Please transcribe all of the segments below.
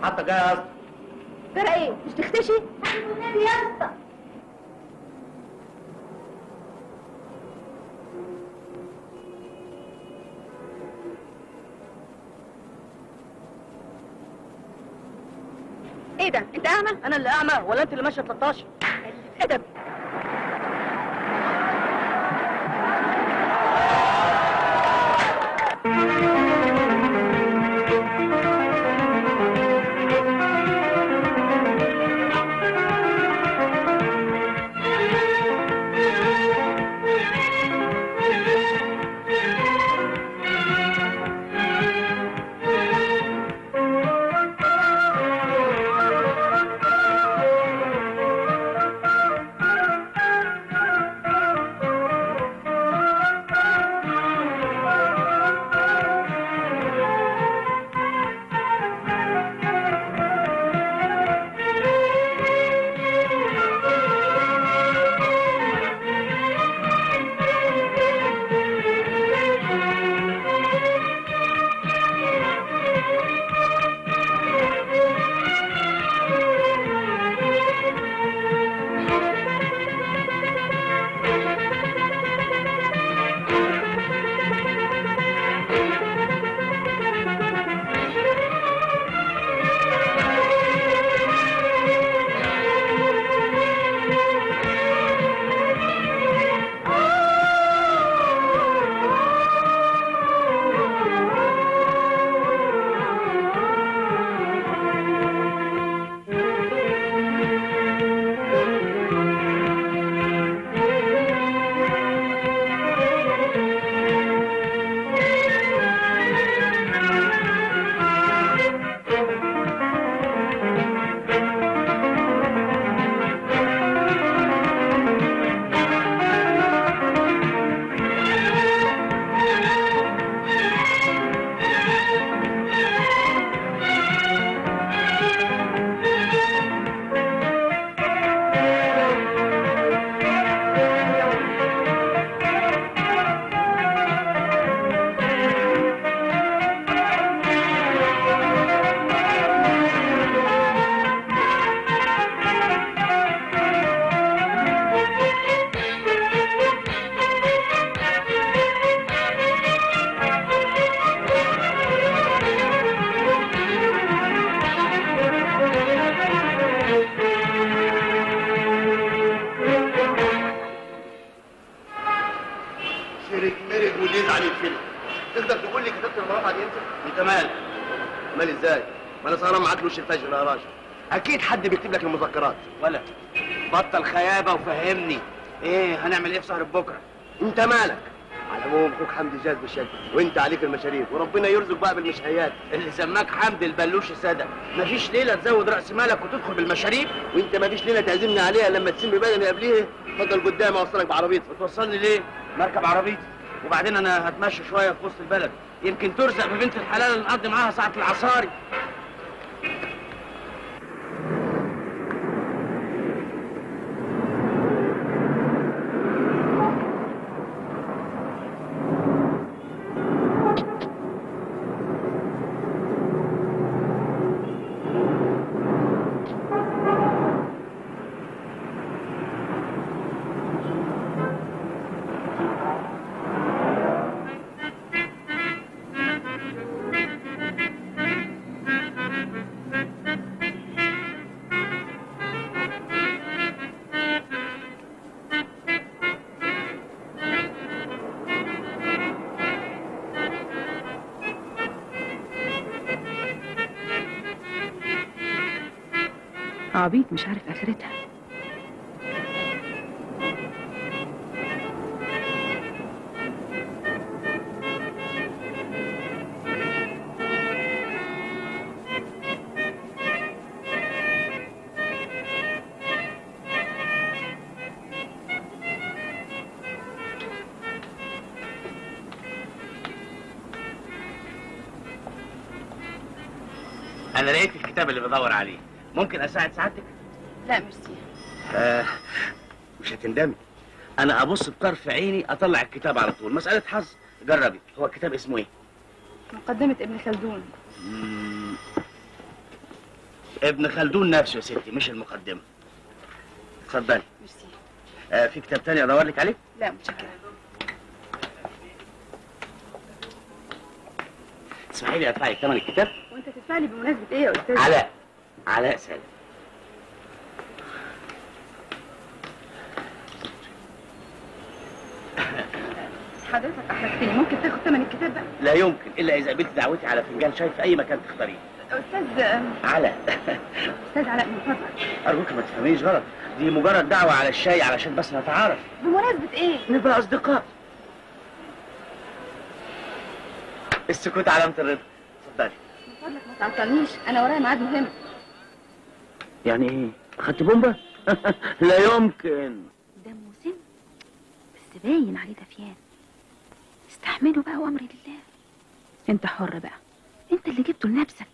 حتى جاي يا اسطى ترى ايه مش تختشي والنبي يا اسطى ايه ده انت اعمى انا اللي اعمى ولا انت اللي ماشيه 13 ادب شرك مرق ويزعل يتفلق تقدر تقول لي كتبت المرافعه دي امتى؟ انت مالك؟ مال ازاي؟ ما انا سهران معاك لوش الفجر يا راجل اكيد حد بيكتب لك المذكرات ولا بطل خيابه وفهمني ايه هنعمل ايه في سهر بكره انت مالك؟ على العموم اخوك حمدي جاز بالشد وانت عليك المشاريف وربنا يرزق بقى بالمشهيات اللي سماك حمد البلوش سادة مفيش ليله تزود راس مالك وتدخل بالمشاريب وانت ما فيش ليله تعزمني عليها لما تسم بدني قبليه اتفضل قدامي اوصلك بعربيتي بتوصلني ليه مركب عربيتي وبعدين انا هتمشى شويه في وسط البلد يمكن ترزق ببنت الحلال اللي نقضي معاها ساعه العصاري عبيط مش عارف اخرتها انا لقيت الكتاب اللي بدور عليه ممكن اساعد سعادتك لا ميرسي آه مش هتندمي انا ابص بطرف عيني اطلع الكتاب على طول مساله حظ جربي هو الكتاب اسمه ايه مقدمة ابن خلدون مم، ابن خلدون نفسه يا ستي مش المقدمه اتفضلي ميرسي آه في كتاب تاني ادور لك عليه لا متشكرة اسمحي لي ادفع لك ثمن الكتاب وانت تدفع لي بمناسبة ايه يا استاذ؟ علاء علاء سالم حضرتك احرجتني ممكن تاخد ثمن الكتاب بقى؟ لا يمكن الا اذا قبلت دعوتي على فنجان شاي في اي مكان تختاريه استاذ علاء استاذ علاء من فضلك ارجوك ما تفهميش غلط دي مجرد دعوه على الشاي علشان بس نتعارف بمناسبة ايه؟ نبقى اصدقاء السكوت علامه الرضا اتفضلي من فضلك ما تعطلنيش انا ورايا ميعاد مهم يعني ايه اخدت بومبا لا يمكن دمه سم بس باين عليه دفيان استحمله بقى وامر لله انت حر بقى انت اللي جبته لنفسك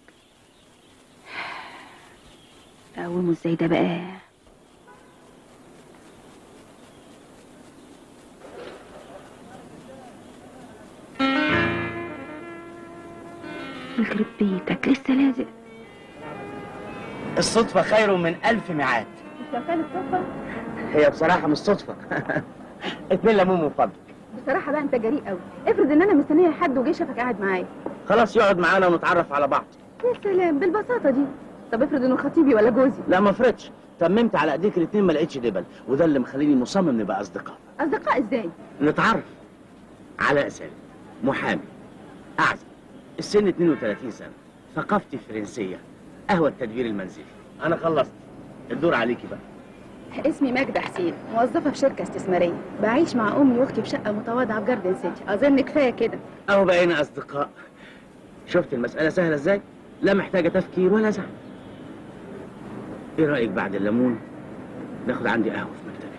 تقومه ازاي ده بقى يخرب بيتك لسه لازق الصدفه خير من الف ميعاد مش لو كانت صدفة هي بصراحه مش صدفه اتنين ليمون من فضلك بصراحة بقى انت جريء قوي افرض ان انا مستنية حد وجه شافك قاعد معايا خلاص يقعد معانا ونتعرف على بعض يا سلام بالبساطة دي طب افرض انه خطيبي ولا جوزي لا ما فرقتش تممت على ايديك الاتنين ما لقيتش دبل وده اللي مخليني مصمم نبقى اصدقاء اصدقاء ازاي نتعرف علاء سالم محامي اعزب السن 32 سنه ثقافتي فرنسيه قهوه التدبير المنزلي انا خلصت الدور عليكي بقى اسمي ماجدة حسين موظفة في شركة استثمارية بعيش مع امي واختي في شقة متواضعة في جاردن سيتي اظن كفاية كده اهو بقينا اصدقاء شفت المساله سهله ازاي لا محتاجه تفكير ولا زعل ايه رايك بعد الليمون ناخد عندي قهوه في مكتبي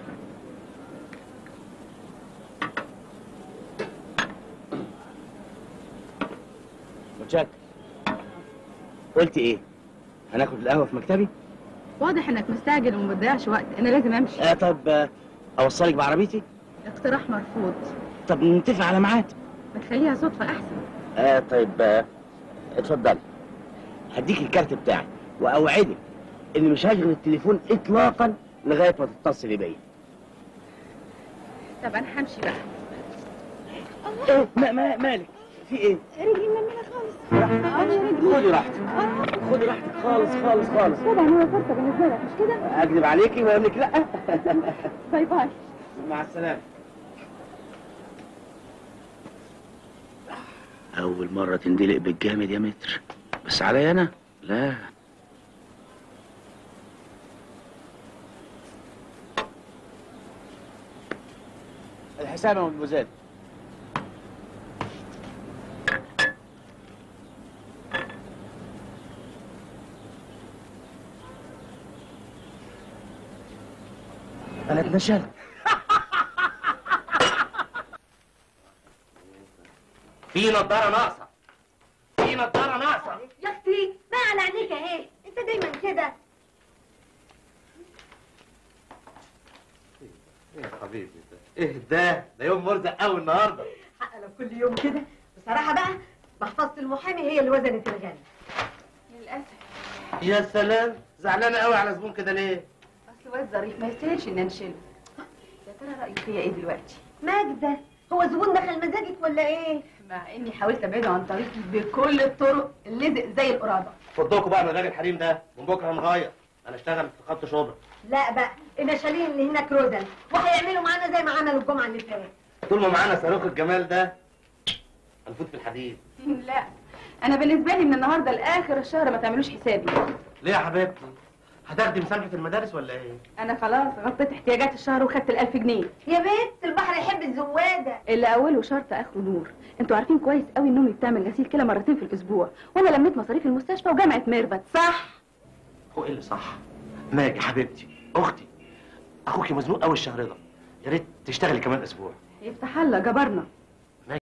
متشكر قلت ايه هناخد القهوه في مكتبي واضح انك مستعجل وما بتضيعش وقت انا لازم امشي آه طب آه اوصلك بعربيتي اقتراح مرفوض طب نتفق على ميعاد ما تخليها صدفة احسن آه طيب آه اتفضلي هديك الكارت بتاعي واوعدك اني مش هشغل التليفون اطلاقا لغايه ما تتصلي بيا طب انا همشي بقى ايه ما ما مالك في ايه رجلي منملة خالص اه رجلي خدي راحتك خدي راحتك خالص خالص خالص طبعا هو فرصة بالنسبة لك مش كده اكذب عليكي واقول لك لا باي باي مع السلامه اول مره تندلق بالجامد يا متر بس عليا انا لا الحساب يا مدموزيل انا اتنشلت في نضاره ناقصه في نضاره ناقصه يا اختي ما على عينيك اهي انت دايما كده ايه يا حبيبي ده ايه ده ده يوم مرزق قوي النهارده حق لو كل يوم كده بصراحه بقى محفظه المحامي هي اللي وزنت الغني للاسف يا سلام زعلانه قوي على زبون كده ليه اصل واد ظريف ما يستاهلش ان نشيله يا ترى رايك فيا ايه دلوقتي ماجده هو زبون دخل مزاجك ولا ايه مع اني حاولت ابعده عن طريقي بكل الطرق اللزق زي القرابه فضوكوا بقى من غير الحريم ده من بكره هنغير انا اشتغل في خط شبرا لا بقى النشالين اللي هناك روزن وهيعملوا معانا زي ما عملوا الجمعه اللي فاتت طول ما معانا صاروخ الجمال ده هنفوت في الحديد لا انا بالنسبه لي من النهارده لاخر الشهر ما تعملوش حسابي ليه يا حبيبتي هتاخدي مسامحه المدارس ولا ايه انا خلاص غطيت احتياجات الشهر وخدت الألف جنيه يا بنت البحر يحب الزواده اللي اوله شرط اخره نور انتوا عارفين كويس قوي ان امي بتعمل غسيل كلى مرتين في الاسبوع وانا لميت مصاريف المستشفى وجامعه ميرفت صح هو ايه اللي صح ماجي حبيبتي اختي اخوكي مزنوق قوي الشهر ده يا ريت تشتغلي كمان اسبوع يفتح الله جبرنا